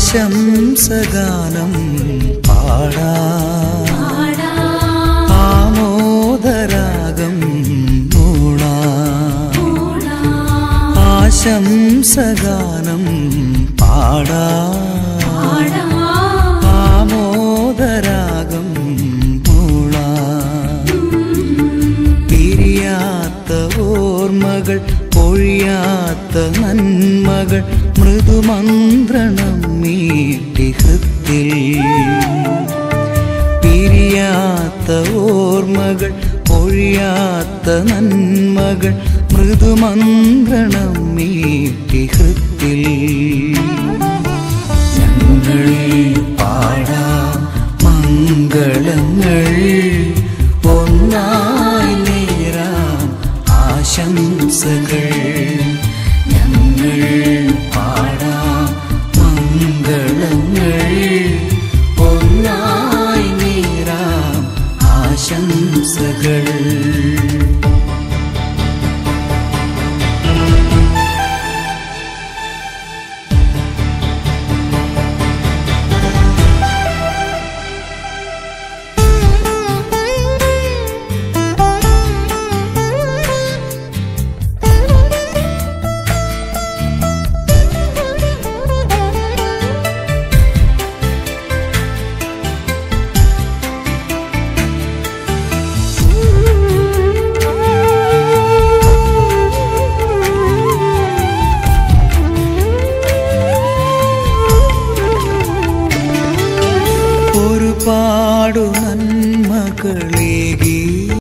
ആശംസഗാനം പാടാ ആമോദരാഗം മൂളാ ആശംസഗാനം പാടാ ആമോദരാഗം മൂളാ പിരിയാത്ത ഓർമ്മകൾ പൊഴിയാത്ത നന്മകൾ മൃദുമന്ത്രണം മീട്ടി ഹൃത്തിൽ പിരിയാത്ത ഓർമ്മകൾ പൊഴിയാത്ത നന്മകൾ മൃദുമന്ത്രണം മീട്ടി ഹൃത്തിൽ ഞങ്ങൾ പാടാം മംഗളങ്ങൾ ഒന്നായി നേരാം ആശംസകൾ ഞങ്ങൾ പാടാം മംഗളങ്ങൾ ഒന്നായി നേരാം ആശംസകൾ